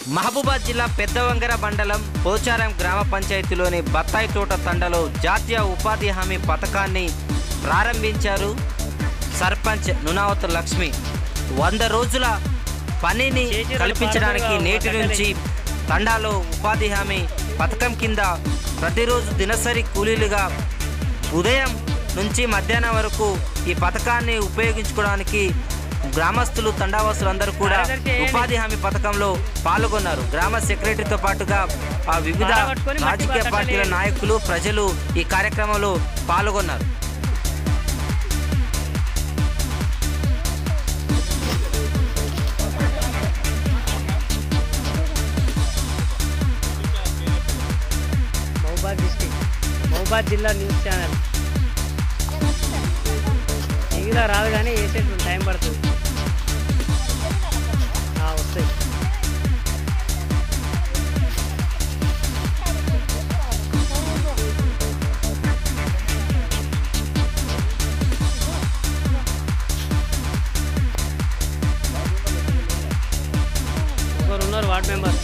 మహబూబాద్ జిల్లా పెద్దవంగర మండలం పోచారం గ్రామ పంచాయతీలోని బత్తాయి తోట తండలో జాతీయ ఉపాధి హామీ పథకాన్ని ప్రారంభించారు సర్పంచ్ నునావత్ లక్ష్మి వంద రోజుల పనిని కల్పించడానికి నేటి నుంచి తండాలో ఉపాధి హామీ పథకం కింద ప్రతిరోజు దినసరి కూలీలుగా ఉదయం నుంచి మధ్యాహ్నం వరకు ఈ పథకాన్ని ఉపయోగించుకోవడానికి గ్రామస్తులు తండావాసులు అందరూ కూడా ఉపాధి హామీ పథకంలో పాల్గొన్నారు గ్రామ సెక్రటరీతో పాటుగా ఆ వివిధ రాజకీయ పార్టీల నాయకులు ప్రజలు ఈ కార్యక్రమంలో పాల్గొన్నారు మహబాద్ డిస్టిక్ మహబాద్ జిల్లా న్యూస్ ఛానల్ టీవీలో రాదు కానీ వేసేటువంటి టైం పడుతుంది ఆ, వస్తాయి ఒకరు ఉన్నారు వార్డ్ మెంబర్